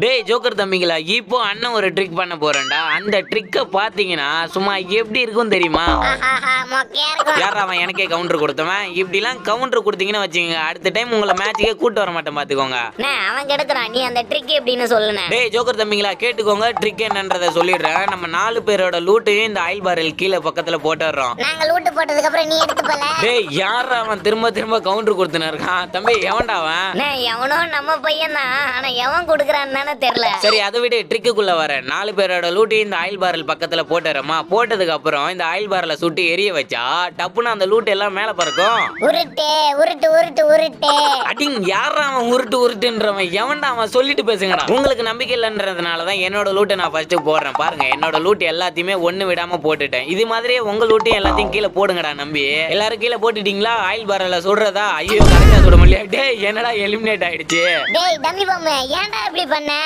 டேய் ஜோக்கர் தம்பிங்களா இப்போ அண்ணன் ஒரு ட்ரிக் பண்ண போறேன்டா அந்த ட்ரிக்கை பாத்தீங்கன்னா சும்மா எப்படி இருக்கும் தெரியுமா ஆஹாஹா, மொக்கையா இருக்கும் யார் அவன் எனக்கே கவுண்டர் கொடுத்தவன் இப்படிலாம் கவுண்டர் கொடுத்தீங்கன்னு வச்சுக்கோங்க அடுத்த டைம் உங்களை மேட்சுக்கே கூட்டு வர மாட்டேன் பாத்துக்கோங்க அண்ணே, அவன் கெடுக்கிறான் நீ அந்த ட்ரிக் எப்படின்னு சொல்லுண்ணே டேய் ஜோக்கர் தம்பிங்களா கேட்டுக்கோங்க ட்ரிக் என்னன்றதை சொல்லிடுறேன் நம்ம நாலு பேரோட லூட்டையும் இந்த ஆயில் பாரல் கீழே பக்கத்துல போட்டுடுறோம் நாங்க லூட்டு போட்டதுக்கு அப்புறம் நீ எடுத்து போல டேய் யார் அவன் திரும்ப திரும்ப கவுண்டர் கொடுத்துன்னு இருக்கான் தம்பி எவன்டா அவன் அண்ணே, எவனோ நம்ம பையன் தான் ஆனா எவன் கொடுக்குறான்னு தானே தெரியல சரி அதை விட ட்ரிக்குக்குள்ள வரேன் நாலு பேரோட லூட்டையும் இந்த ஆயில் பாரல் பக்கத்துல போட்டுறமா போட்டதுக்கு அப்புறம் இந்த ஆயில் பாரலை சுட்டு எரிய வச்சா டப்புன்னு அந்த லூட் எல்லாம் மேல பறக்கும் உருட்டு உருட்டு உருட்டு உருட்டு அடிங் யாரா அவன் உருட்டு உருட்டுன்றவன் எவன்டா அவன் சொல்லிட்டு பேசுங்கடா உங்களுக்கு நம்பிக்கை இல்லைன்றதுனால தான் என்னோட லூட்டை நான் ஃபர்ஸ்ட் போடுறேன் பாருங்க என்னோட லூட் எல்லாத்தையுமே ஒண்ணு விடாம போட்டுட்டேன் இது மாதிரியே உங்க லூட்டையும் எல்லாத்தையும் கீழே போடுங்கடா நம்பி எல்லாரும் கீழே போட்டுட்டீங்களா ஆயில் பாரல சுடுறதா ஐயோ கரெக்டா சுட முடியல டேய் என்னடா எலிமினேட் ஆயிடுச்சு டேய் டம்மி பொம்மை ஏன்டா இப்படி பண்ண